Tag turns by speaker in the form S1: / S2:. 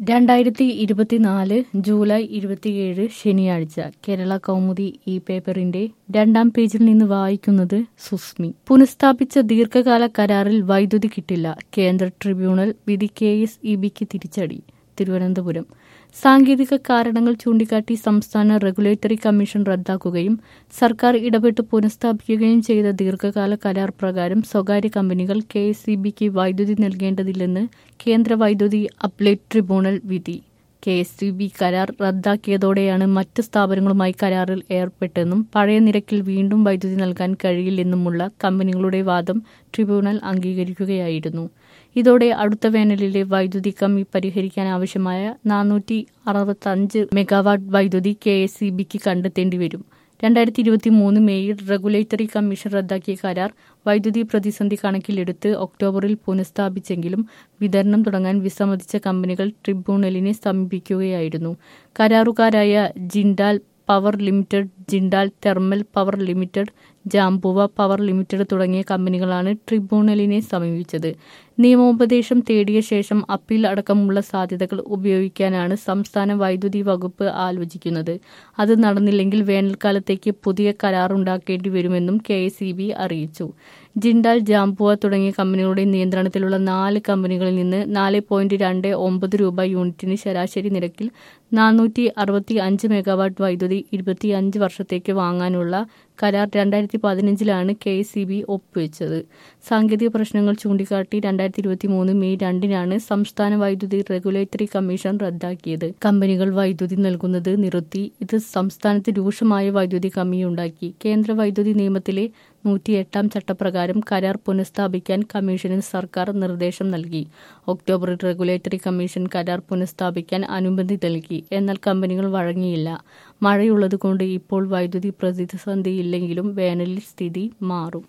S1: രണ്ടായിരത്തി ഇരുപത്തിനാല് ജൂലൈ ഇരുപത്തിയേഴ് ശനിയാഴ്ച കേരള കൗമുദി ഈ പേപ്പറിന്റെ രണ്ടാം പേജിൽ നിന്ന് വായിക്കുന്നത് സുസ്മി പുനഃസ്ഥാപിച്ച ദീർഘകാല കരാറിൽ വൈദ്യുതി കിട്ടില്ല കേന്ദ്ര ട്രിബ്യൂണൽ വിധി കെ എസ് ഇ ബിക്ക് തിരിച്ചടി തിരുവനന്തപുരം സാങ്കേതിക കാരണങ്ങൾ ചൂണ്ടിക്കാട്ടി സംസ്ഥാന റെഗുലേറ്ററി കമ്മീഷൻ റദ്ദാക്കുകയും സർക്കാർ ഇടപെട്ട് പുനഃസ്ഥാപിക്കുകയും ചെയ്ത ദീർഘകാല കരാർ പ്രകാരം സ്വകാര്യ കമ്പനികൾ കെ എസ് ഇ ബിക്ക് വൈദ്യുതി നൽകേണ്ടതില്ലെന്ന് കേന്ദ്ര വൈദ്യുതി അപ്ലേറ്റ് ട്രിബ്യൂണൽ വിധി കെ എസ് ഇ ബി കരാർ റദ്ദാക്കിയതോടെയാണ് മറ്റ് സ്ഥാപനങ്ങളുമായി കരാറിൽ ഏർപ്പെട്ടെന്നും പഴയ നിരക്കിൽ വീണ്ടും വൈദ്യുതി നൽകാൻ കഴിയില്ലെന്നുമുള്ള കമ്പനികളുടെ വാദം ട്രിബ്യൂണൽ അംഗീകരിക്കുകയായിരുന്നു ഇതോടെ അടുത്ത വേനലിലെ വൈദ്യുതി കമ്മി പരിഹരിക്കാൻ ആവശ്യമായ നാനൂറ്റി അറുപത്തഞ്ച് മെഗാവാട്ട് വൈദ്യുതി കെ എസ് ഇ ബിക്ക് കണ്ടെത്തേണ്ടി വരും രണ്ടായിരത്തി ഇരുപത്തി മൂന്ന് മെയ്യിൽ റെഗുലേറ്ററി കമ്മീഷൻ റദ്ദാക്കിയ കരാർ വൈദ്യുതി പ്രതിസന്ധി കണക്കിലെടുത്ത് ഒക്ടോബറിൽ പുനഃസ്ഥാപിച്ചെങ്കിലും വിതരണം തുടങ്ങാൻ വിസമ്മതിച്ച കമ്പനികൾ ട്രിബ്യൂണലിനെ സമീപിക്കുകയായിരുന്നു കരാറുകാരായ Jindal power limited Jindal thermal power limited Jhabua power limited തുടങ്ങിയ കമ്പനികളാണ് ട്രിബ്യൂണലിനെ സമീപിച്ചത് നിയമോപദേശം തേടിയ ശേഷം അപ്പീൽ അടക്കമുള്ള സാധ്യതകൾ ഉപയോഗിക്കാനാണ് സംസ്ഥാന വൈദ്യുതി വകുപ്പ് ആലോചിക്കുന്നത് അത് നടന്നില്ലെങ്കിൽ വേനൽക്കാലത്തേക്ക് പുതിയ കരാറുണ്ടാക്കേണ്ടി വരുമെന്നും കെ അറിയിച്ചു ജിൻഡാൽ ജാംബുവ തുടങ്ങിയ കമ്പനികളുടെ നിയന്ത്രണത്തിലുള്ള നാല് കമ്പനികളിൽ നിന്ന് നാല് പോയിന്റ് രണ്ട് ഒമ്പത് രൂപ യൂണിറ്റിന് ശരാശരി നിരക്കിൽ നാനൂറ്റി അറുപത്തി അഞ്ച് മെഗാവാട്ട് വൈദ്യുതി ഇരുപത്തിയഞ്ച് വർഷത്തേക്ക് വാങ്ങാനുള്ള കരാർ രണ്ടായിരത്തി പതിനഞ്ചിലാണ് കെ എസ് ബി ഒപ്പുവെച്ചത് സാങ്കേതിക പ്രശ്നങ്ങൾ ചൂണ്ടിക്കാട്ടി രണ്ടായിരത്തി ഇരുപത്തി മൂന്ന് മെയ് രണ്ടിനാണ് സംസ്ഥാന വൈദ്യുതി റെഗുലേറ്ററി കമ്മീഷൻ റദ്ദാക്കിയത് കമ്പനികൾ വൈദ്യുതി നൽകുന്നത് നിർത്തി ഇത് സംസ്ഥാനത്ത് രൂക്ഷമായ വൈദ്യുതി കമ്മിയുണ്ടാക്കി കേന്ദ്ര വൈദ്യുതി നിയമത്തിലെ നൂറ്റിയെട്ടാം ചട്ടപ്രകാരം കരാർ പുനഃസ്ഥാപിക്കാൻ കമ്മീഷന് സർക്കാർ നിർദ്ദേശം നൽകി ഒക്ടോബറിൽ റെഗുലേറ്ററി കമ്മീഷൻ കരാർ പുനഃസ്ഥാപിക്കാൻ അനുമതി നൽകി എന്നാൽ കമ്പനികൾ വഴങ്ങിയില്ല മഴയുള്ളതുകൊണ്ട് ഇപ്പോൾ വൈദ്യുതി പ്രതിസന്ധിയില്ലെങ്കിലും വേനലിൽ സ്ഥിതി മാറും